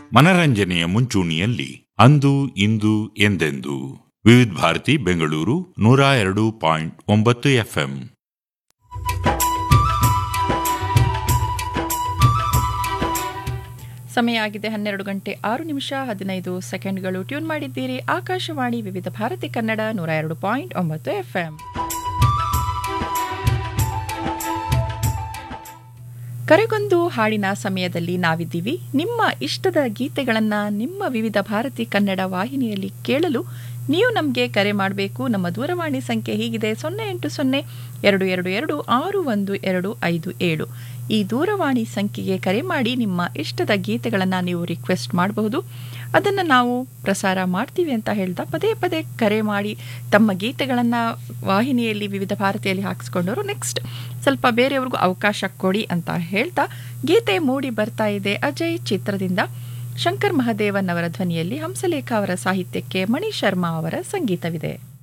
ಮನರಂಜನೆಯ ಮುಂಚೂಣಿಯಲ್ಲಿ ಅಂದು ಇಂದು ಎಂದೆಂದು ವಿವಿಧ ಭಾರತಿ ಬೆಂಗಳೂರು ನೂರ ಎರಡು ಪಾಯಿಂಟ್ ಒಂಬತ್ತು ಎಫ್ಎಂ ಸಮಯ ಆಗಿದೆ ಹನ್ನೆರಡು ಗಂಟೆ ಆರು ನಿಮಿಷ ಹದಿನೈದು ಸೆಕೆಂಡ್ಗಳು ಟ್ಯೂನ್ ಮಾಡಿದ್ದೀರಿ ಆಕಾಶವಾಣಿ ವಿವಿಧ ಭಾರತಿ ಕನ್ನಡ ನೂರ ಎರಡು ಪಾಯಿಂಟ್ ಒಂಬತ್ತು ಎಫ್ಎಂ ಕರೆಗೊಂದು ಹಾಡಿನ ಸಮಯದಲ್ಲಿ ನಾವಿದ್ದೀವಿ ನಿಮ್ಮ ಇಷ್ಟದ ಗೀತೆಗಳನ್ನು ನಿಮ್ಮ ವಿವಿಧ ಭಾರತಿ ಕನ್ನಡ ವಾಹಿನಿಯಲ್ಲಿ ಕೇಳಲು ನೀವು ನಮಗೆ ಕರೆ ಮಾಡಬೇಕು ನಮ್ಮ ದೂರವಾಣಿ ಸಂಖ್ಯೆ ಹೀಗಿದೆ ಸೊನ್ನೆ ಎಂಟು ಸೊನ್ನೆ ಎರಡು ಎರಡು ಎರಡು ಆರು ಒಂದು ಎರಡು ಐದು ಏಳು ಈ ದೂರವಾಣಿ ಸಂಖ್ಯೆಗೆ ಕರೆ ಮಾಡಿ ನಿಮ್ಮ ಇಷ್ಟದ ಗೀತೆಗಳನ್ನು ನೀವು ರಿಕ್ವೆಸ್ಟ್ ಮಾಡಬಹುದು ಅದನ್ನು ನಾವು ಪ್ರಸಾರ ಮಾಡ್ತೀವಿ ಅಂತ ಹೇಳ್ತಾ ಪದೇ ಪದೇ ಕರೆ ಮಾಡಿ ತಮ್ಮ ಗೀತೆಗಳನ್ನು ವಾಹಿನಿಯಲ್ಲಿ ವಿವಿಧ ಭಾರತಿಯಲ್ಲಿ ಹಾಕಿಸ್ಕೊಂಡವರು ನೆಕ್ಸ್ಟ್ ಸ್ವಲ್ಪ ಬೇರೆಯವ್ರಿಗೂ ಅವಕಾಶ ಕೊಡಿ ಅಂತ ಹೇಳ್ತಾ ಗೀತೆ ಮೂಡಿ ಬರ್ತಾ ಇದೆ ಅಜಯ್ ಚಿತ್ರದಿಂದ ಶಂಕರ್ ಮಹದೇವನ್ ಅವರ ಧ್ವನಿಯಲ್ಲಿ ಹಂಸಲೇಖ ಅವರ ಸಾಹಿತ್ಯಕ್ಕೆ ಮಣಿ ಶರ್ಮಾ ಅವರ ಸಂಗೀತವಿದೆ